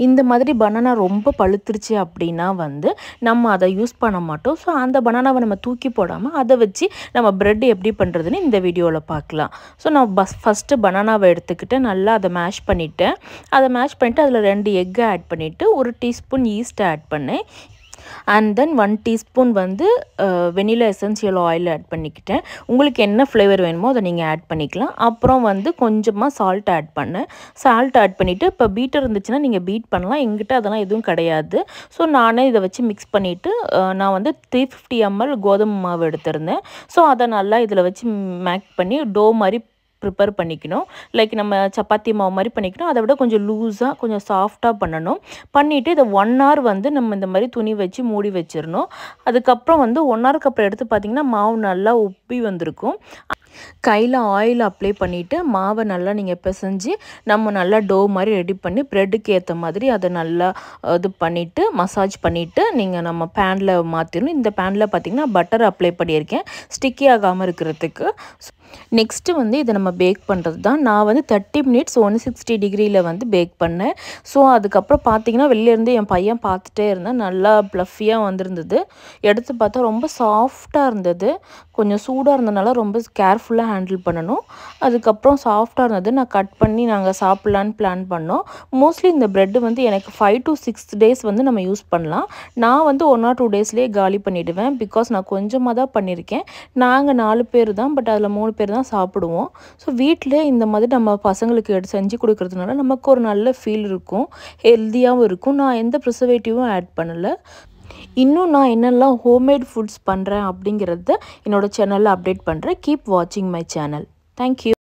இந்த மாதிரி பனானா ரொம்ப பழுத்துருச்சு அப்படின்னா வந்து நம்ம அதை யூஸ் பண்ண மாட்டோம் ஸோ அந்த பனானாவை நம்ம தூக்கி போடாமல் அதை வச்சு நம்ம ப்ரெட் எப்படி பண்ணுறதுன்னு இந்த வீடியோவில் பார்க்கலாம் ஸோ நான் பஸ் ஃபஸ்ட்டு பனானாவை எடுத்துக்கிட்டு நல்லா அதை மேஷ் பண்ணிவிட்டேன் அதை மேஷ் பண்ணிவிட்டு அதில் ரெண்டு எக்கை ஆட் பண்ணிவிட்டு ஒரு டீஸ்பூன் ஈஸ்ட் ஆட் பண்ணேன் அண்ட் தென் ஒன் டீஸ்பூன் வந்து வெனிலா எசென்சியல் ஆயில் ஆட் பண்ணிக்கிட்டேன் உங்களுக்கு என்ன ஃப்ளேவர் வேணுமோ அதை நீங்கள் ஆட் பண்ணிக்கலாம் அப்புறம் வந்து கொஞ்சமாக சால்ட் ஆட் பண்ணேன் சால்ட் ஆட் பண்ணிவிட்டு இப்போ பீட்டர் இருந்துச்சுன்னா நீங்கள் பீட் பண்ணலாம் எங்கிட்ட அதெல்லாம் எதுவும் கிடையாது ஸோ நானே இதை வச்சு மிக்ஸ் பண்ணிவிட்டு நான் வந்து த்ரீ ஃபிஃப்டி எம்எல் கோதுமை மாவு எடுத்திருந்தேன் ஸோ அதை நல்லா இதில் வச்சு மேக் பண்ணி டோ மாதிரி ப்ரிப்பேர் பண்ணிக்கணும் லைக் நம்ம சப்பாத்தி மாவு மாதிரி பண்ணிக்கணும் அதை விட கொஞ்சம் லூஸாக கொஞ்சம் சாஃப்டாக பண்ணணும் பண்ணிவிட்டு இதை ஒன் ஹவர் வந்து நம்ம இந்த மாதிரி துணி வச்சு மூடி வச்சிடணும் அதுக்கப்புறம் வந்து ஒன் ஹவருக்கு அப்புறம் எடுத்து பார்த்திங்கன்னா மாவு நல்லா உப்பி வந்திருக்கும் கையில் ஆயில் அப்ளை பண்ணிவிட்டு மாவை நல்லா நீங்கள் பிசைஞ்சு நம்ம நல்லா டோ மாதிரி ரெடி பண்ணி ப்ரெட்டுக்கு ஏற்ற மாதிரி அதை நல்லா இது பண்ணிவிட்டு மசாஜ் பண்ணிவிட்டு நீங்கள் நம்ம பேனில் மாற்றிடணும் இந்த பேனில் பார்த்திங்கன்னா பட்டர் அப்ளை பண்ணியிருக்கேன் ஸ்டிக்கி ஆகாமல் இருக்கிறதுக்கு நெக்ஸ்ட்டு வந்து இதை நம்ம பேக் பண்ணுறது தான் நான் வந்து தேர்ட்டி மினிட்ஸ் ஒன் சிக்ஸ்டி டிகிரியில் வந்து பேக் பண்ணேன் ஸோ அதுக்கப்புறம் பார்த்தீங்கன்னா வெளிலேருந்து என் பையன் பார்த்துட்டே இருந்தேன் நல்லா ப்ளஃபியாக வந்திருந்தது எடுத்து பார்த்தா ரொம்ப சாஃப்டாக இருந்தது கொஞ்சம் சூடாக இருந்ததுனால ரொம்ப கேர்ஃபுல்லாக ஹேண்டில் பண்ணணும் அதுக்கப்புறம் சாஃப்டாக இருந்தது நான் கட் பண்ணி நாங்கள் சாப்பிட்லான்னு பிளான் பண்ணோம் மோஸ்ட்லி இந்த ப்ரெட்டு வந்து எனக்கு ஃபைவ் டு சிக்ஸ் டேஸ் வந்து நம்ம யூஸ் பண்ணலாம் நான் வந்து ஒன் ஆர் டூ டேஸ்லேயே காலி பண்ணிவிடுவேன் பிகாஸ் நான் கொஞ்சமாக தான் பண்ணியிருக்கேன் நாங்கள் நாலு பேர் தான் பட் அதில் மூணு பேர் தான் சாப்பிடுவோம் ஸோ வீட்டில் இந்த மாதிரி நம்ம பசங்களுக்கு எடுத்து செஞ்சு கொடுக்கறதுனால நமக்கு ஒரு நல்ல ஃபீல் இருக்கும் ஹெல்த்தியாகவும் இருக்கும் நான் எந்த ப்ரிசர்வேட்டிவும் ஆட் பண்ணலை இன்னும் நான் என்னெல்லாம் ஹோம்மேட் ஃபுட்ஸ் பண்ணுறேன் அப்படிங்கிறத என்னோடய சேனலில் அப்டேட் பண்ணுறேன் கீப் வாட்சிங் மை சேனல் தேங்க்யூ